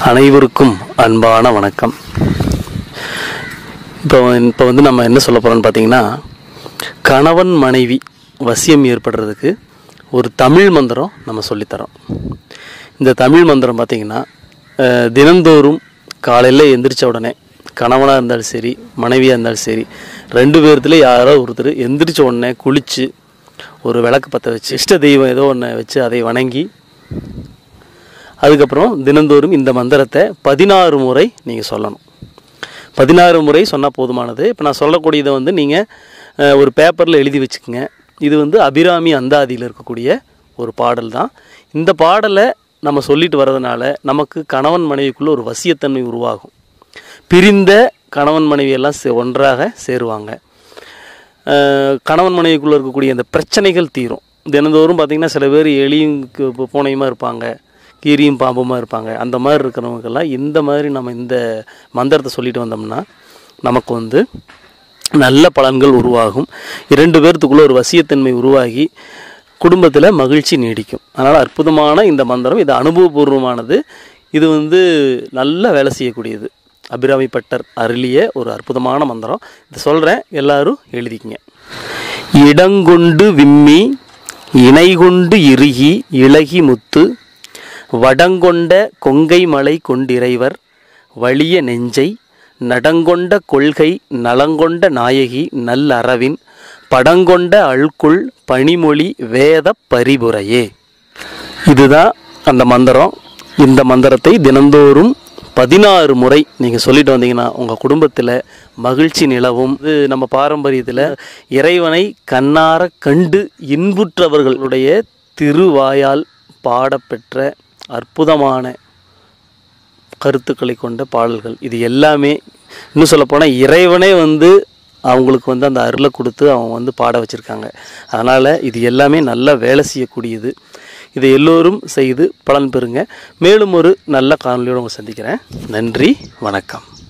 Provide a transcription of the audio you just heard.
அனைவருக்கும் அன்பான வணக்கம் இப்போ இப்போ வந்து நம்ம என்ன சொல்ல போகிறோம்னு பார்த்தீங்கன்னா கணவன் மனைவி வசியம் ஏற்படுறதுக்கு ஒரு தமிழ் மந்திரம் நம்ம சொல்லித்தரோம் இந்த தமிழ் மந்திரம் பார்த்தீங்கன்னா அஹ், தினந்தோறும் காலையில் எந்திரிச்ச உடனே கணவனாக இருந்தாலும் சரி மனைவியாக இருந்தாலும் சரி ரெண்டு பேர்த்துல யாரோ ஒருத்தர் எந்திரிச்ச உடனே குளித்து ஒரு விளக்கு பற்ற வச்சு இஷ்ட தெய்வம் ஏதோ ஒன்று வச்சு அதை வணங்கி அதுக்கப்புறம் தினந்தோறும் இந்த மந்திரத்தை பதினாறு முறை நீங்கள் சொல்லணும் பதினாறு முறை சொன்னால் போதுமானது இப்போ நான் சொல்லக்கூடியதை வந்து நீங்கள் ஒரு பேப்பரில் எழுதி வச்சுக்கோங்க இது வந்து அபிராமி அந்தாதியில் இருக்கக்கூடிய ஒரு பாடல் தான் இந்த பாடலை நம்ம சொல்லிட்டு வர்றதுனால நமக்கு கணவன் மனைவிக்குள்ளே ஒரு வசியத்தன்மை உருவாகும் பிரிந்த கணவன் மனைவியெல்லாம் சே ஒன்றாக சேருவாங்க அஹ் கணவன் மனைவிக்குள்ளே இருக்கக்கூடிய அந்த பிரச்சனைகள் தீரும் தினந்தோறும் பார்த்திங்கன்னா சில பேர் எலியும் கு- பூனையுமா இருப்பாங்க கீரியும் பாம்புமா இருப்பாங்க அந்த மாதிரி இருக்கிறவங்கெல்லாம் இந்த மாதிரி நம்ம இந்த மந்திரத்தை சொல்லிட்டு வந்தோம்னா நமக்கு வந்து நல்ல பலன்கள் உருவாகும் இரண்டு பேர்த்துக்குள்ள ஒரு வசியத்தன்மை உருவாகி குடும்பத்தில் மகிழ்ச்சி நீடிக்கும் அதனால் அற்புதமான இந்த மந்திரம் இது அனுபவபூர்வமானது இது வந்து நல்ல வேலை செய்யக்கூடியது அபிராமி பட்டர் அருளிய ஒரு அற்புதமான மந்திரம் இது சொல்கிறேன் எல்லாரும் எழுதிக்கங்க இடங்கொண்டு விம்மி இணைகொண்டு இறுகி இளகி முத்து வடங்கொண்ட கொங்கை மலை கொண்டிறைவர் வலிய நெஞ்சை நடங்கொண்ட கொள்கை நலங்கொண்ட நாயகி நல்லறவின் படங்கொண்ட அழ்குள் பனிமொழி வேத பரிபுரையே இதுதான் அந்த மந்திரம் இந்த மந்திரத்தை தினந்தோறும் பதினாறு முறை நீங்கள் சொல்லிட்டு வந்தீங்கன்னா உங்கள் குடும்பத்தில் மகிழ்ச்சி நிலவும் இது நம்ம பாரம்பரியத்தில் இறைவனை கண்ணார கண்டு இன்புற்றவர்களுடைய திருவாயால் பாடப்பெற்ற அற்புதமான கருத்துக்களை கொண்ட பாடல்கள் இது எல்லாமே இன்னும் சொல்லப்போனால் இறைவனே வந்து அவங்களுக்கு வந்து அந்த அருளை கொடுத்து அவங்க வந்து பாட வச்சுருக்காங்க அதனால் இது எல்லாமே நல்லா வேலை செய்யக்கூடியது இதை எல்லோரும் செய்து பலன் பெறுங்க மேலும் ஒரு நல்ல காணொலியோடு உங்களை சந்திக்கிறேன் நன்றி வணக்கம்